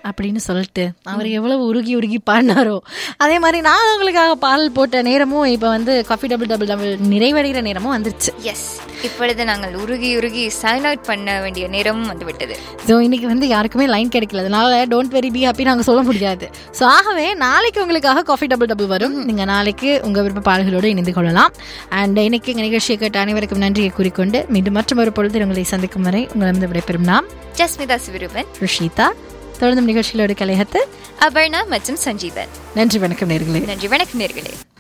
அப்படின்னு சொல்லிட்டு அவர் எவ்வளவு உருகி உருகி பாடினாரோ அதே மாதிரி நான் உங்களுக்காக பாடல் போட்ட நேரமும் இப்போ வந்து காஃபி டபுள் டபுள் டபுள் நிறைவடைகிற நேரமும் வந்துருச்சு எஸ் இப்பொழுது நாங்கள் உருகி உருகி சைன் அவுட் பண்ண வேண்டிய நேரமும் வந்து விட்டது ஸோ இன்னைக்கு வந்து யாருக்குமே லைன் கிடைக்கல அதனால டோன்ட் வெரி பி ஹாப்பி நாங்கள் சொல்ல முடியாது ஸோ ஆகவே நாளைக்கு உங்களுக்காக காஃபி டபுள் டபுள் வரும் நீங்கள் நாளைக்கு உங்கள் விருப்ப பாடல்களோடு இணைந்து கொள்ளலாம் அண்ட் இன்னைக்கு எங்கள் நிகழ்ச்சியை கேட்ட அனைவருக்கும் நன்றியை கூறிக்கொண்டு மீண்டும் மற்றொரு பொழுது உங்களை சந்திக்கும் வரை உங்களிடம் விடைபெறும் நாம் ஜஸ்மிதா சிவிருவன் ருஷிதா தொடர்ந்தும் நிகழ்ச்சிகளோடு கலையத்து அபர்ணா மற்றும் சஞ்சீவன் நன்றி வணக்கம் நேர்களே நன்றி வணக்கம் நேர்களே